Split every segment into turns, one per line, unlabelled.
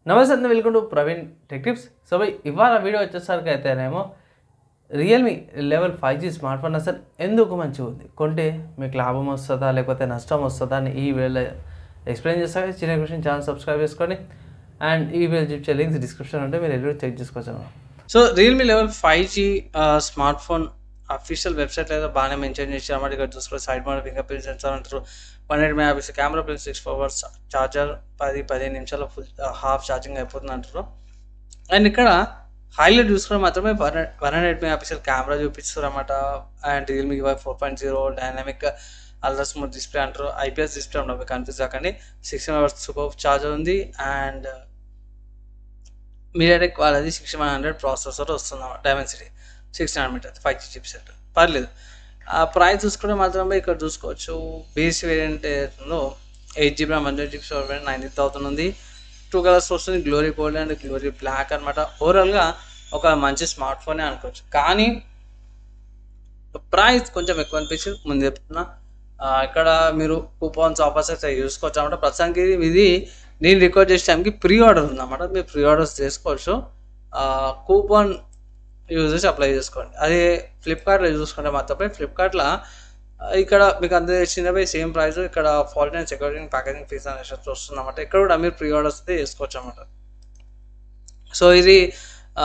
నమస్తే అండి welcome to Praveen tech tips so బై ఇవాళ వీడియో వచ్చేసరికి అయితేనేమో Realme level five G smartphone అసలు ఎందుకు మంచిగా ఉంది కొంటే మీకు లాభం వస్తుందా లేకపోతే నష్టం వస్తుందా అని ఈ వీడియోలో ఎక్స్ప్లెయిన్ చేస్తాను చిన్న క్వశ్చన్ ఛానల్ సబ్స్క్రైబ్ చేసుకోండి అండ్ ఈ వీడియో చూపించే లింక్స్ డిస్క్రిప్షన్ ఉంటే మీరు వెళ్ళి చెక్ చేసుకోవచ్చు
so Realme level five G smartphone official website అయితే బాగానే మెన్షన్ చేశారు అన్నమాట ఇక్కడ చూసుకో side mode fingerprint sensor అంటారు one eight megapixel camera plus six four hours charger పది పదిహేను నిమిషాలు ఫుల్ హాఫ్ ఛార్జింగ్ అయిపోతుంది అంటారు అండ్ ఇక్కడ హైలైట్ చూసుకుని మాత్రమే one one hundred megapixel camera చూపిస్తారు అనమాట and Realme Y four point zero dynamic ultra smooth display అంటారు ఐపీఎస్ డిస్ప్లే ఉండవు కన్ఫ్యూజ్ కాకండి సిక్స్టీన్ అవర్స్ సూపర్ చార్జర్ ఉంది అండ్ మీడియాటెక్ వాళ్ళది సిక్స్టీ వన్ హండ్రెడ్ ప్రాసెసర్ వస్తుంది Dimensity six meter five G chipset పర్లేదు ఆ ప్రైస్ చూసుకుంటే మాత్రమే ఇక్కడ చూసుకోవచ్చు బేస్ వేరియంట్ ఏదైతుందో eight GB one GB variant nineteen thousand ఉంది టూ కలర్స్ వస్తుంది glory gold and glory black అనమాట ఓవరాల్గా ఒక మంచి స్మార్ట్ ఫోనే అనుకోవచ్చు కానీ ప్రైస్ కొంచెం ఎక్కువ అనిపించింది ముందు చెప్తున్నా ఆ, ఇక్కడ మీరు కూపన్స్ ఆఫర్స్ అయితే చూసుకోవచ్చు అనమాట ప్రస్తుతానికి ఇది నేను రికార్డ్ చేసే టైంకి ప్రీ ఆర్డర్ ఉందన్నమాట మీరు ప్రీ ఆర్డర్స్ చేసుకోవచ్చు కూపన్ యూజ్ చేసి అప్లై చేసుకోండి అదే ఫ్లిప్కార్ట్లో చూసుకుంటే మాత్రమే ఫ్లిప్కార్ట్లో ఇక్కడ మీకు అంత చిన్నపై సేమ్ ప్రైస్ ఇక్కడ fault and security packaging fees అనేసి వస్తుంది అనమాట ఇక్కడ కూడా మీరు ప్రీ ఆర్డర్స్ అయితే చేసుకోవచ్చు అనమాట సో ఇది ఆ,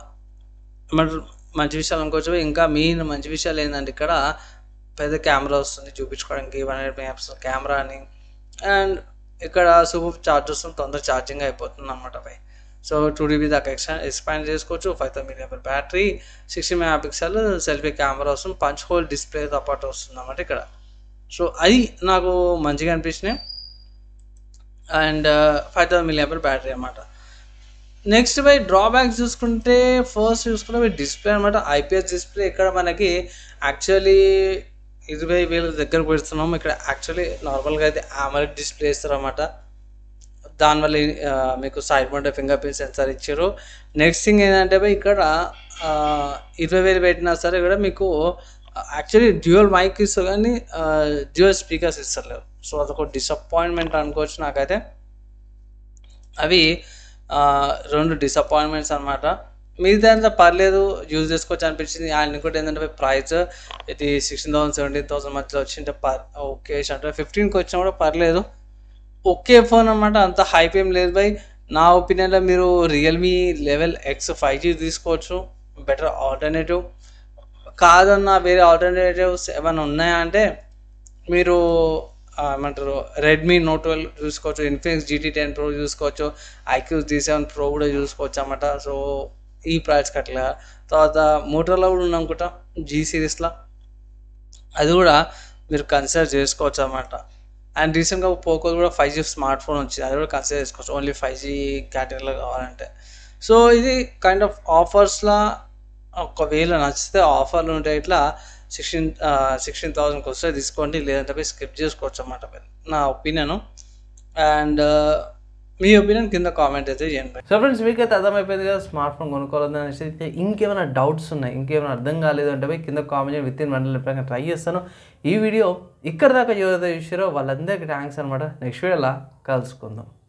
మన- మంచి విషయాలు అనుకోవచ్చు ఇంకా మెయిన్ మంచి విషయాలు ఏంటంటే ఇక్కడ పెద్ద కెమెరా వస్తుంది చూపించుకోవడానికి వన్ హండ్రెడ్ మెగాప్స్ కెమెరా అని అండ్ ఇక్కడ సూపర్ ఛార్జ్ వస్తుంది తొందర ఛార్జింగ్ అయిపోతుంది అనమాట పై సో టూ డీబీ దాకా ఎక్స్టా ఎక్స్పాండ్ చేసుకోవచ్చు five thousand million battery sixty megapixel selfie camera వస్తుంది పంచ్ హోల్ డిస్ప్లేతో పాటు వస్తుంది అన్నమాట ఇక్కడ సో అది నాకు మంచిగా అనిపించినాయి and five thousand million battery అన్నమాట నెక్స్ట్ బై డ్రాబ్యాక్స్ చూసుకుంటే ఫస్ట్ చూసుకుంటే బై డిస్ప్లే అనమాట ఐపీఎస్ డిస్ప్లే ఇక్కడ మనకి యాక్చువల్లీ ఇరవై వేల దగ్గర పెడుతున్నాం ఇక్కడ యాక్చువల్లీ నార్మల్గా అయితే ఆమలెడ్ డిస్ప్లే ఇస్తారు అనమాట దానివల్ల ఆ, మీకు side mount fingerprint sensor ఇచ్చారు నెక్స్ట్ థింగ్ ఏంటంటే బై ఇక్కడ ఆ, ఇరవై వేలు పెట్టినా సరే ఇక్కడ మీకు యాక్చువల్లీ డ్యూయల్ మైక్ ఇస్తారు కానీ డ్యూయల్ స్పీకర్స్ ఇస్తలేరు సో అదొక డిసప్పాయింట్మెంట్ అనుకోవచ్చు నాకైతే అవి ఆ, రెండు డిసప్పాయింట్మెంట్స్ అనమాట మిగతా అంతా పర్లేదు యూజ్ చేసుకోవచ్చు అనిపించింది అండ్ ఇంకోటి ఏంటంటే ప్రైస్ ఇది సిక్స్టీన్ థౌసండ్ సెవెంటీన్ థౌసండ్ మధ్యలో వచ్చింటే పర్ ఓకే అంటే ఫిఫ్టీన్కి వచ్చినా కూడా పర్లేదు ఓకే ఫోన్ అనమాట అంత హైప్ ఏం లేదు బై నా ఒపీనియన్లో మీరు Realme level X five G తీసుకోవచ్చు బెటర్ ఆల్టర్నేటివ్ కాదన్న వేరే ఆల్టర్నేటివ్స్ ఏమైనా ఉన్నాయా అంటే మీరు ఆ, ఏమంటారు రెడ్మీ నోట్ ట్వెల్వ్ చూసుకోవచ్చు ఇన్ఫినిక్స్ జీటీ టెన్ ప్రో చూసుకోవచ్చు ఐక్యూ జీ సెవెన్ ప్రో కూడా చూసుకోవచ్చు అన్నమాట సో ఈ ప్రైస్కి అట్లా తర్వాత మోటోలో కూడా ఉంది అనుకుంటా జీ సిరీస్లో అది కూడా మీరు కన్సిడర్ చేసుకోవచ్చు అన్నమాట అండ్ రీసెంట్గా పోకో కూడా ఫైవ్ జీ స్మార్ట్ ఫోన్ వచ్చింది అది కూడా కన్సిడర్ చేసుకోవచ్చు ఓన్లీ ఫైవ్ జీ కేటగిరీలో కావాలంటే సో ఇది కైండ్ ఆఫ్ ఆఫర్స్లా ఒకవేళ నచ్చితే ఆఫర్లు ఉంటాయి ఇట్లా సిక్స్టీన్ సిక్స్టీన్ థౌసండ్కి వస్తే తీసుకోండి లేదంటే పోయి స్కిప్ చేసుకోవచ్చు అన్నమాట మీరు. నా ఒపీనియన్ అండ్ మీ ఒపీనియన్ కింద కామెంట్ అయితే చేయండి
సో ఫ్రెండ్స్ మీకైతే అర్థమైపోయింది కదా స్మార్ట్ ఫోన్ కొనుక్కోవాలని అనేసి అయితే ఇంకేమైనా డౌట్స్ ఉన్నాయి ఇంకేమైనా అర్థం కాలేదు అంటే పోయి కింద కామెంట్ చేయండి విత్ ఇన్ వన్ ఎప్పుడైనా ట్రై చేస్తాను ఈ వీడియో ఇక్కడ దాకా ఎవరైతే చూసారో వాళ్ళందరికీ థ్యాంక్స్ అనమాట నెక్స్ట్ వీడియోలా కలుసుకుందాం